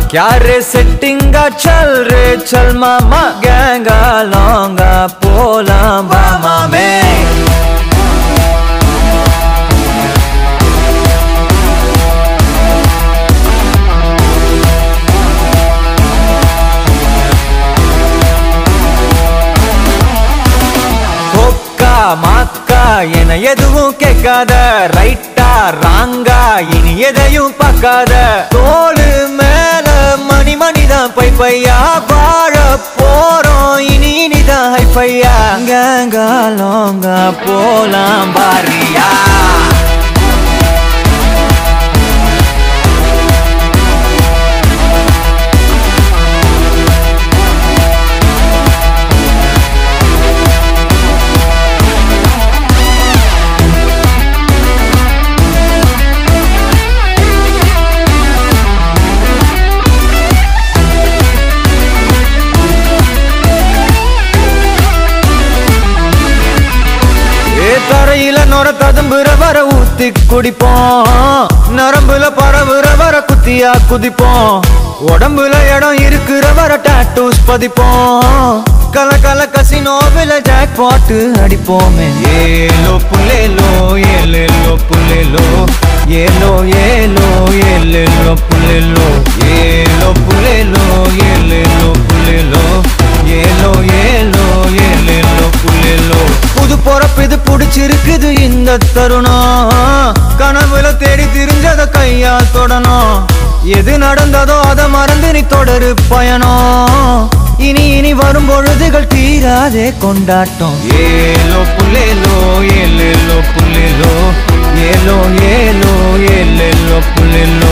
क्या रे सेटिंगा चल रे चल मामा गैंगा लौंगा पोला मामा में கொக்கா மாக்கா என எதுவும் கேட்காத ரைட்டா ராங்கா இனி எதையும் பார்க்காத தோளு மேல மணி மணிதான் பை பையா வாழ போறோம் இனி இனிதான் ஹைஃபையா கேங்கா லோங்கா போலாம் பாரியா ஏ தரையில நொர ததும்புற வர ஊத்தி குடிப்போம் நரம்புல பரவுற வர குத்தியா குதிப்போம் உடம்புல இடம் இருக்கிற வர டாட்டூஸ் பதிப்போம் கல கல கசினோவில ஜாக் பாட்டு அடிப்போமே ஏலோ புல்லேலோ ஏலேலோ புல்லேலோ ஏலோ ஏலோ ஏலேலோ புல்லேலோ ஏலோ புல்லேலோ ஏலேலோ புல்லேலோ ஏலோ ஏலோ ஏலேலோ புல்லேலோ புது பொறப்பு இது புடிச்சிருக்குது இந்த தருணம் கனவுல தேடி திரிஞ்சத கையால் தொடணும் எது நடந்ததோ அதை மறந்து நீ தொடரு பயணம் இனி இனி வரும் பொழுதுகள் தீராதே கொண்டாட்டம் ஏலோ புல்லேலோ ஏலேலோ புல்லேலோ ஏலோ ஏலோ ஏலேலோ புல்லேலோ